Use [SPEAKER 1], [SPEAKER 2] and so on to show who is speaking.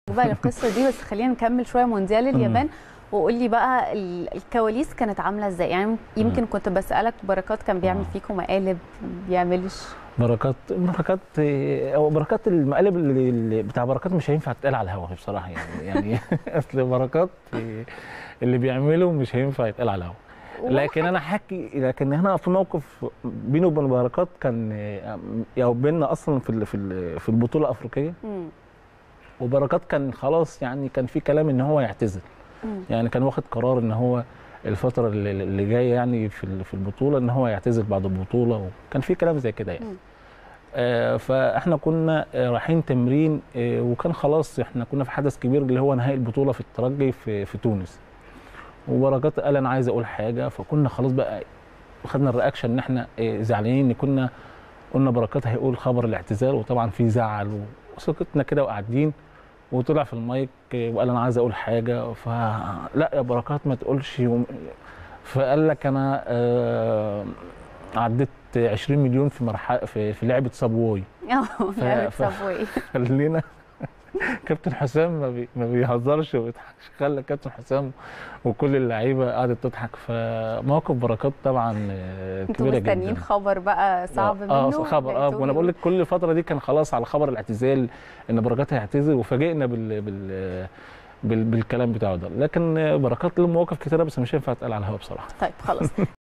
[SPEAKER 1] بقى القصه دي بس خلينا نكمل شويه مونديال اليابان وقول لي بقى ال- الكواليس كانت عامله ازاي يعني يمكن كنت بسالك بركات كان بيعمل
[SPEAKER 2] آه.
[SPEAKER 1] فيكم مقالب بيعملش
[SPEAKER 2] بركات بركات او بركات المقالب اللي اللي بتاع بركات مش هينفع تتقال على الهوا بصراحه يعني يعني اصل بركات اللي بيعمله مش هينفع يتقال على الهوا لكن انا حكي لكن هنا في موقف بينه وبين بركات كان او بيننا اصلا في ال- في ال- في البطوله الافريقيه
[SPEAKER 1] مم.
[SPEAKER 2] وبركات كان خلاص يعني كان في كلام ان هو يعتزل
[SPEAKER 1] مم.
[SPEAKER 2] يعني كان واخد قرار ان هو الفتره اللي, اللي جايه يعني في ال- في البطوله ان هو يعتزل بعد البطوله وكان في كلام زي كده يعني
[SPEAKER 1] مم.
[SPEAKER 2] آه فاحنا كنا آه، رايحين تمرين آه وكان خلاص احنا كنا في حدث كبير اللي هو نهائي البطوله في الترجي في في تونس وبركات قال انا عايز اقول حاجه فكنا خلاص بقى خدنا الرياكشن ان احنا آه، زعلانين ان كنا قلنا بركات هيقول خبر الاعتزال وطبعا في زعل وسكتنا كده وقاعدين وطلع في المايك آه، وقال انا عايز اقول حاجه فلا يا بركات ما تقولش وم- فقال لك انا آه، عديت 20 مليون في مرحله في, في لعبه سابواي
[SPEAKER 1] اه لعبة
[SPEAKER 2] ف-
[SPEAKER 1] سابوي
[SPEAKER 2] خلينا كابتن حسام ما, بي... ما بيهزرش وما بيضحكش خلى كابتن حسام وكل اللعيبه قعدت تضحك فموقف بركات طبعا آه،
[SPEAKER 1] انتوا
[SPEAKER 2] كبيره جدا
[SPEAKER 1] مستنيين خبر بقى صعب منه
[SPEAKER 2] اه خبر اه
[SPEAKER 1] لقيتوه
[SPEAKER 2] وانا بقول لك كل الفتره دي كان خلاص على خبر الاعتزال ان بركات هيعتزل وفاجئنا بال... بال... بال... بالكلام بتاعه ده لكن بركات له مواقف كتيره بس مش هينفع تتقال على الهوا بصراحه
[SPEAKER 1] طيب خلاص